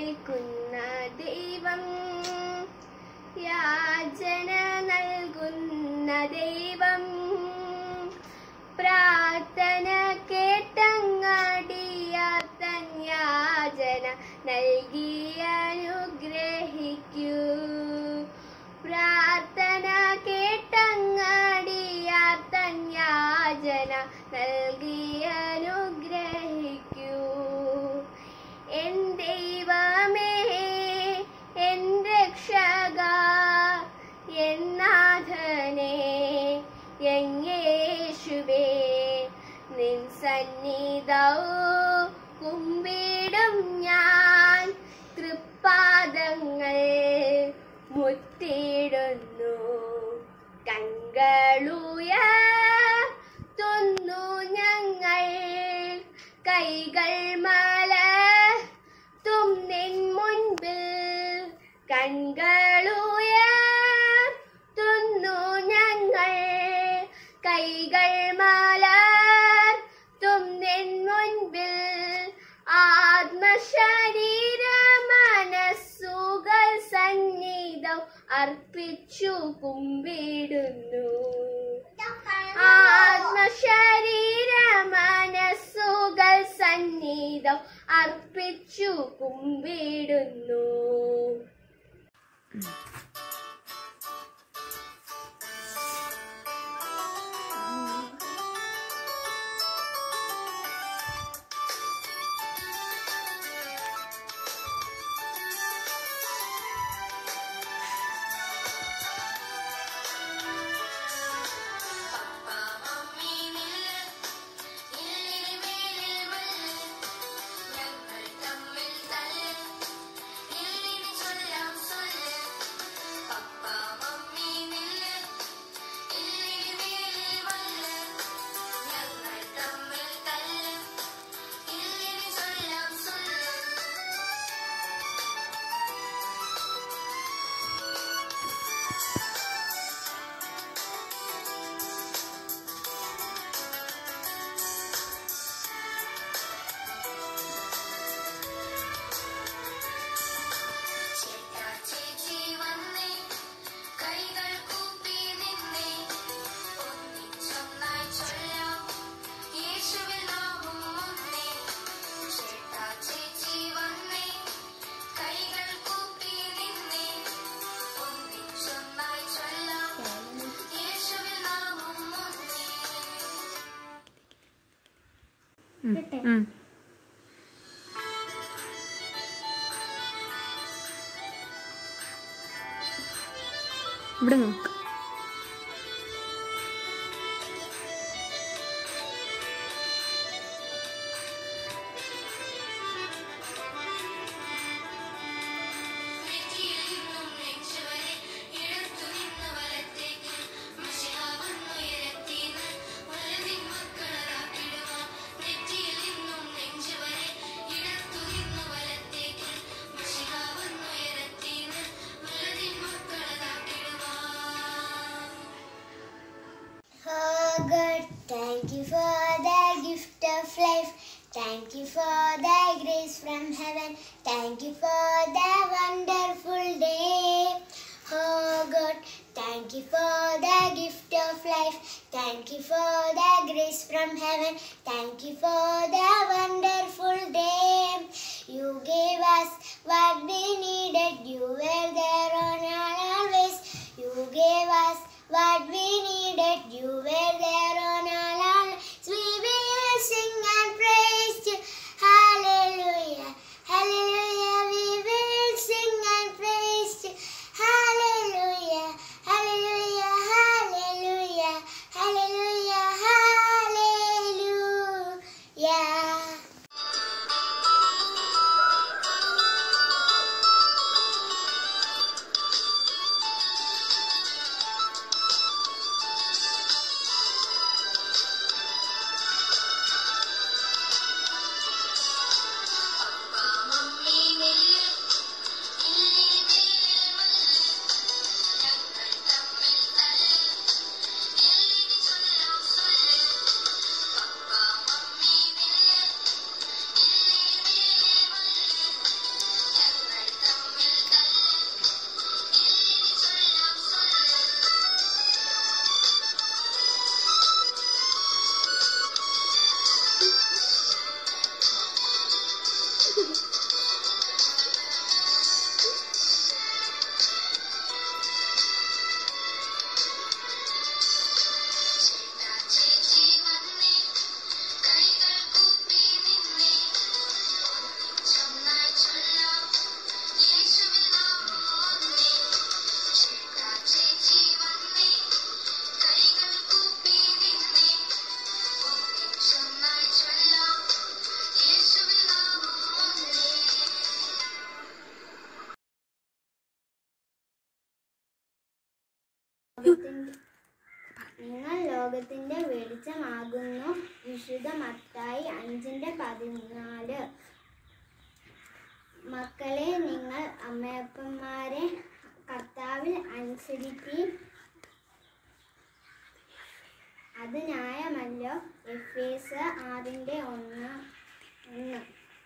കേൾക്കുന്ന ദൈവം യാചന നൽകുന്ന ദൈവം പ്രാർത്ഥന കേട്ടങ്ങടിയാത്തൻ യാചന നൽകി അനുഗ്രഹിക്കൂ പ്രാർത്ഥന കേട്ടങ്ങടിയാത്തൻ യാചന നൽകി അനുഗ്രഹിക്കൂ എൻ ദൈവമേ എൻ രക്ഷക എൻ നാഥനെ എൻ യേശുവേ നിൻ സന്നിധൗ കുമ്പിടും ഞാൻ തൃപ്പാദങ്ങൾ മുത്തിടുന്നു കങ്കളുയർത്തുന്നു ഞങ്ങൾ കൈകൾ മല തും നിൻ മുൻപിൽ കൺകളുയർത്തുന്നു ഞങ്ങൾ കൈകൾ മലർത്തും നിൻ മുൻപിൽ ആത്മശരീര മനസ്സുകൾ സന്നിധം അർപ്പിച്ചു കുമ്പിടുന്നു ആത്മശരീര മനസ്സുകൾ സന്നിധം അർപ്പിച്ചു കുമ്പിടുന്നു ഇവിടെ നോക്ക് Oh God, thank you for the gift of life. Thank you for the grace from heaven. Thank you for the wonderful day. Oh God, thank you for the gift of life. Thank you for the grace from heaven. Thank you for the wonderful day. You gave us what we needed. You were there on our always. You gave us what we needed. You were there on our always. We will sing and praise you. Hallelujah. Hallelujah. We will sing and praise you. Hallelujah. Hallelujah. Hallelujah. Hallelujah. Hallelujah. വെളിച്ചമാകുന്നു വിശുദ്ധ മത്തായി അഞ്ചിൻ്റെ പതിനാല് മക്കളെ നിങ്ങൾ അമ്മയപ്പന്മാരെ കർത്താവിൽ അനുസരിപ്പീൻ അത് ന്യായമല്ലോ F S ആറിൻ്റെ ഒന്ന് ഒന്ന്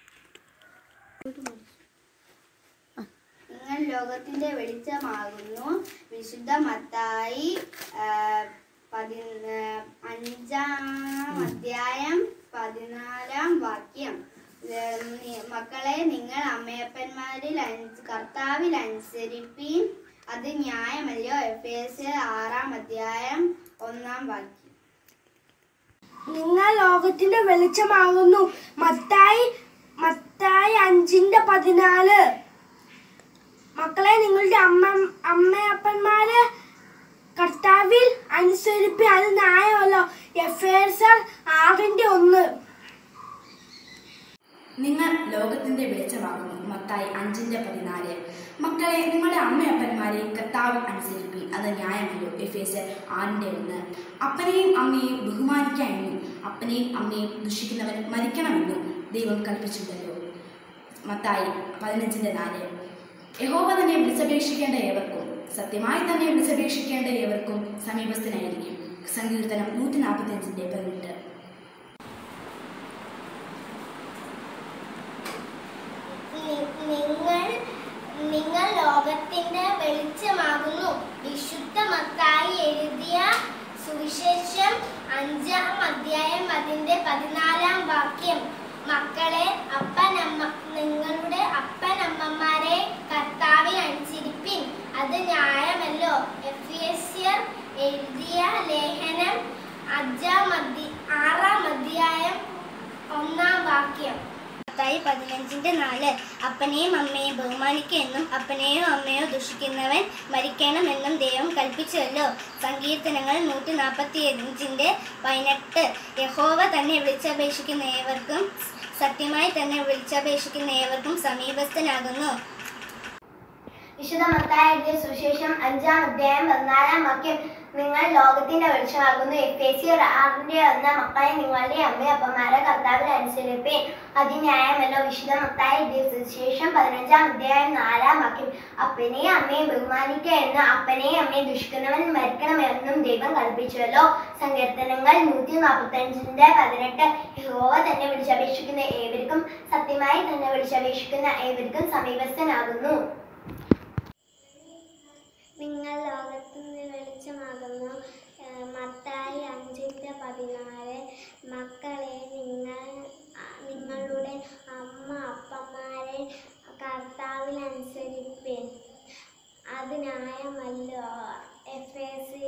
നിങ്ങൾ ലോകത്തിന്റെ വെളിച്ചമാകുന്നു വിശുദ്ധ മത്തായി ആ, പതി- ആ, അഞ്ചാം അധ്യായം പതിനാലാം വാക്യം ഏം, നി- മക്കളെ നിങ്ങൾ അമ്മയപ്പന്മാരിൽ അനു- കർത്താവിൽ അനുസരിപ്പീൻ അത് ന്യായമല്ലോ എഫ് എസ് ആറാം അധ്യായം ഒന്നാം വാക്യം നിങ്ങൾ ലോകത്തിന്റെ വെളിച്ചമാകുന്നു മത്തായി മത്തായി അഞ്ചിന്റെ പതിനാല് മക്കളെ നിങ്ങളുടെ അമ്മ അമ്മയപ്പന്മാരെ കർത്താവിൽ അനുസരിപ്പി അത് ന്യായമല്ലോ എഫ് എസ് ആറിന്റെ ഒന്ന് നിങ്ങൾ ലോകത്തിന്റെ വെളിച്ചമാകുന്നു മത്തായി അഞ്ചിന്റെ പതിനാല് മക്കളെ നിങ്ങളുടെ അമ്മയപ്പന്മാരെ കർത്താവിൽ അനുസരിപ്പി അത് ന്യായമല്ലോ എഫ് എസ് ആറിന്റെ ഒന്ന് അപ്പനെയും അമ്മയെയും ബഹുമാനിക്കാമെന്നും അപ്പനെയും അമ്മയും ദുഷിക്കുന്നവൻ മരിക്കണമെന്നും ദൈവം കൽപ്പിച്ചിട്ടുണ്ടല്ലോ മത്തായി പതിനഞ്ചിന്റെ നാല് യഹോവ തന്നെ വിളിച്ചപേക്ഷിക്കേണ്ട ഏവർക്കും സത്യമായി തന്നെ വിളിച്ചപേക്ഷിക്കേണ്ട ഏവർക്കും സമീപസ്ഥനായിരിക്കും സങ്കീർത്തനം നൂറ്റി നാൽപ്പത്തി അഞ്ചിന്റെ പതിനെട്ട് നി- നിങ്ങൾ നിങ്ങൾ ലോകത്തിന്റെ വെളിച്ചമാകുന്നു വിശുദ്ധ മത്തായി എഴുതിയ സുവിശേഷം അഞ്ചാം അധ്യായം അതിന്റെ പതിനാലാം വാക്യം മക്കളെ അപ്പനമ്മ നിങ്ങളുടെ അപ്പനമ്മമാരെ കർത്താവിൽ അനുസരിപ്പിൻ അത് ന്യായമല്ലോ എഫ് എസ് എഴുതിയ ലേഖനം അഞ്ചാം അധ്യ ആറാം അധ്യായം ഒന്നാം വാക്യം മത്തായി പതിനഞ്ചിന്റെ നാല് അപ്പനെയും അമ്മയെയും ബഹുമാനിക്കുമെന്നും അപ്പനെയോ അമ്മയോ ദുഷിക്കുന്നവൻ മരിക്കണമെന്നും ദൈവം കൽപ്പിച്ചുവല്ലോ സങ്കീർത്തനങ്ങൾ നൂറ്റി നാൽപ്പത്തി അഞ്ചിന്റെ പതിനെട്ട് യഹോവ തന്നെ വിളിച്ചപേക്ഷിക്കുന്ന ഏവർക്കും സത്യമായി തന്നെ വിളിച്ചപേക്ഷിക്കുന്ന ഏവർക്കും സമീപസ്ഥനാകുന്നു വിശുദ്ധ മത്തായ സുശേഷം അഞ്ചാം അധ്യായം പതിനാലാം വാക്യം നിങ്ങൾ ലോകത്തിന്റെ വെളിച്ചമാകുന്നു എഫ് എ സി ആറിന്റെ ഒന്ന് മക്കളെ നിങ്ങളുടെ അമ്മയപ്പന്മാരെ കർത്താവിൽ അനുസരിപ്പേൻ അതിന്യായമല്ലോ വിശുദ്ധ മത്തായ സുശേഷം പതിനഞ്ചാം അധ്യായം നാലാം വാക്യം അപ്പനെയും അമ്മയും ബഹുമാനിക്കുക എന്ന് അപ്പനെയും അമ്മയും ദുഷിക്കുന്നവൻ മരിക്കണമെന്നും ദൈവം കൽപ്പിച്ചുവല്ലോ സങ്കീർത്തനങ്ങൾ നൂറ്റി നാൽപ്പത്തി അഞ്ചിന്റെ പതിനെട്ട് യഹോവ തന്നെ വിളിച്ചപേക്ഷിക്കുന്ന ഏവർക്കും സത്യമായി തന്നെ വിളിച്ചപേക്ഷിക്കുന്ന ഏവർക്കും സമീപസ്ഥനാകുന്നു നിങ്ങൾ ലോകത്തിന് വെളിച്ചമാകുന്നു ഏഹ് മത്തായി അഞ്ചിൻ്റെ പതിനാല് മക്കളെ നിങ്ങൾ അ- നിങ്ങളുടെ അമ്മ അപ്പന്മാരെ കർത്താവിൽ അനുസരിപ്പിൻ അത് ന്യായമല്ലോ എഫ് എസ്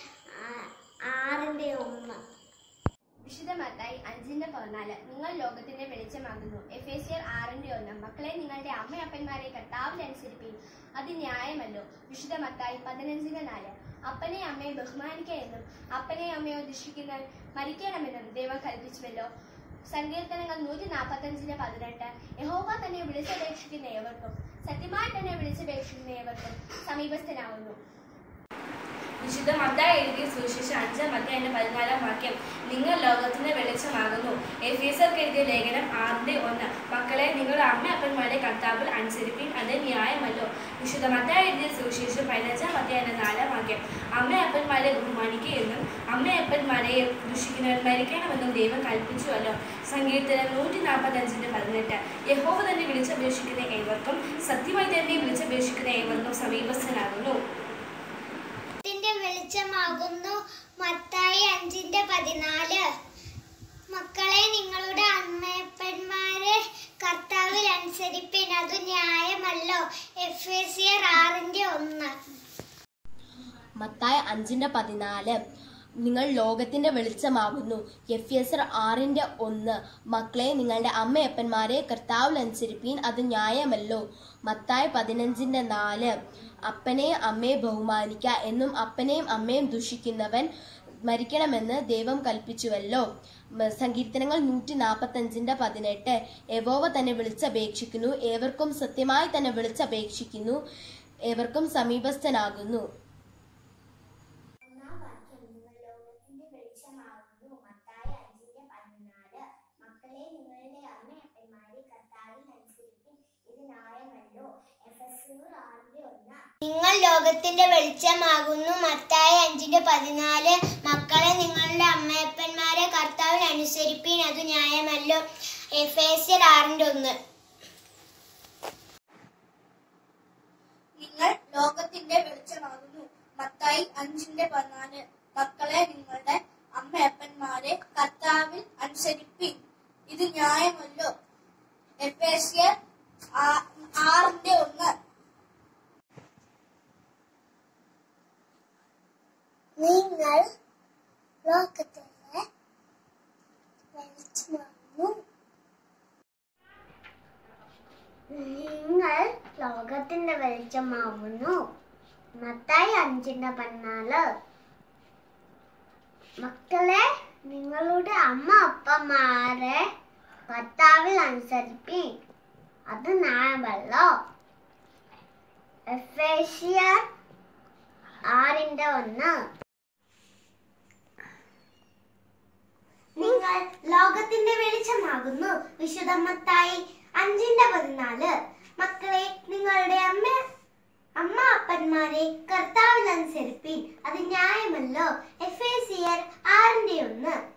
ആറിൻ്റെ ഒന്ന് വിശുദ്ധ മത്തായി അഞ്ചിന്റെ പതിനാല് നിങ്ങൾ ലോകത്തിന്റെ വെളിച്ചമാകുന്നു എഫേസിയർ ആറിന്റെ ഒന്ന് മക്കളെ നിങ്ങളുടെ അമ്മയപ്പന്മാരെ കർത്താവിൽ അനുസരിപ്പിൻ അത് ന്യായമല്ലോ വിശുദ്ധ മത്തായി പതിനഞ്ചിന്റെ നാല് അപ്പനെ അമ്മയെ ബഹുമാനിക്കുക എന്നും അപ്പനെ അമ്മയോ ദുഷിക്കുന്നവൻ മരിക്കണമെന്നും ദൈവം കൽപ്പിച്ചുവല്ലോ സങ്കീർത്തനങ്ങൾ നൂറ്റി നാൽപ്പത്തി അഞ്ചിന്റെ പതിനെട്ട് യഹോവ തന്നെ വിളിച്ചപേക്ഷിക്കുന്ന ഏവർക്കും സത്യമായി തന്നെ വിളിച്ചപേക്ഷിക്കുന്ന ഏവർക്കും സമീപസ്ഥനാവുന്നു വിശുദ്ധ മത്തായി എഴുതിയ സുവിശേഷം അഞ്ചാം അധ്യായന്റെ പതിനാലാം വാക്യം നിങ്ങൾ ലോകത്തിന്റെ വെളിച്ചമാകുന്നു എഫീസർക്ക് എഴുതിയ ലേഖനം ആറിന്റെ ഒന്ന് മക്കളെ നിങ്ങളുടെ അമ്മ അപ്പന്മാരെ കർത്താവിൽ അനുസരിപ്പിൻ അത് ന്യായമല്ലോ വിശുദ്ധ മത്തായി എഴുതിയ സുവിശേഷം പതിനഞ്ചാം അധ്യായന്റെ നാലാം വാക്യം അമ്മ അപ്പന്മാരെ ബഹുമാനിക്കുകയെന്നും അമ്മ അപ്പന്മാരെ ദുഷിക്കുന്നവർ മരിക്കണമെന്നും ദൈവം കൽപ്പിച്ചുവല്ലോ സങ്കീർത്തനം നൂറ്റി നാൽപ്പത്തി അഞ്ചിന്റെ പതിനെട്ട് യഹോവ തന്നെ വിളിച്ചപേക്ഷിക്കുന്ന ഏവർക്കും സത്യമായി തന്നെ വിളിച്ചപേക്ഷിക്കുന്ന ഏവർക്കും സമീപസ്ഥനാകുന്നു ത്തിന്റെ വെളിച്ചമാകുന്നു മത്തായി അഞ്ചിന്റെ പതിനാല് മക്കളെ നിങ്ങളുടെ അമ്മയപ്പന്മാരെ കർത്താവിൽ അനുസരിപ്പിൻ അത് ന്യായമല്ലോ എഫ് എസ് സിയർ ആറിന്റെ ഒന്ന് മത്തായ അഞ്ചിന്റെ പതിനാല് നിങ്ങൾ ലോകത്തിന്റെ വെളിച്ചമാകുന്നു എഫ് എസ് ആറിന്റെ ഒന്ന് മക്കളെ നിങ്ങളുടെ അമ്മയപ്പന്മാരെ കർത്താവിൽ അനുസരിപ്പീൻ അത് ന്യായമല്ലോ മത്തായ പതിനഞ്ചിന്റെ നാല് അപ്പനെയും അമ്മയെ ബഹുമാനിക്ക എന്നും അപ്പനെയും അമ്മയും ദുഷിക്കുന്നവൻ മരിക്കണമെന്ന് ദൈവം കൽപ്പിച്ചുവല്ലോ മ- സങ്കീർത്തനങ്ങൾ നൂറ്റി നാൽപ്പത്തി അഞ്ചിന്റെ പതിനെട്ട് യഹോവ തന്നെ വിളിച്ചപേക്ഷിക്കുന്നു ഏവർക്കും സത്യമായി തന്നെ വിളിച്ചപേക്ഷിക്കുന്നു ഏവർക്കും സമീപസ്ഥനാകുന്നു ഒന്നാം വാക്യം നിങ്ങൾ ലോകത്തിന്റെ വെളിച്ചമാകുന്നു നിങ്ങൾ ലോകത്തിന്റെ വെളിച്ചമാകുന്നു മത്തായി അഞ്ചിന്റെ പതിനാല് മക്കളെ നിങ്ങളുടെ അമ്മയപ്പന്മാരെ കർത്താവിൽ അനുസരിപ്പീൻ അത് ന്യായമല്ലോ എഫേസ്യർ ആറിന്റെ ഒന്ന് നിങ്ങൾ ലോകത്തിന്റെ വെളിച്ചമാകുന്നു മത്തായി അഞ്ചിന്റെ പതിനാല് മക്കളെ നിങ്ങളുടെ അമ്മയപ്പന്മാരെ കർത്താവിൽ അനുസരിപ്പിൻ ഇത് ന്യായമല്ലോ എഫേസ്യർ ആ- ആറിന്റെ ഒന്ന് നിങ്ങൾ ലോകത്തിന്റെ വെളിച്ചമാകുന്നു നിങ്ങൾ ലോകത്തിന്റെ വെളിച്ചമാകുന്നു മത്തായി അഞ്ചിന്റെ പതിനാല് മക്കളെ നിങ്ങളുടെ അമ്മ അപ്പന്മാരെ കർത്താവിൽ അനുസരിപ്പി അത് ന്യായമല്ലോ എഫേഷ്യർ ആറിന്റെ ഒന്ന് നിങ്ങൾ ലോകത്തിന്റെ വെളിച്ചമാകുന്നു വിശുദ്ധമത്തായി അഞ്ചിന്റെ പതിനാല് മക്കളെ നിങ്ങളുടെ അമ്മ അമ്മ അപ്പന്മാരെ കർത്താവിൽ അനുസരിപ്പിൻ അത് ന്യായമല്ലോ എഫ് എ സിയർ ആറിന്റെ ഒന്ന്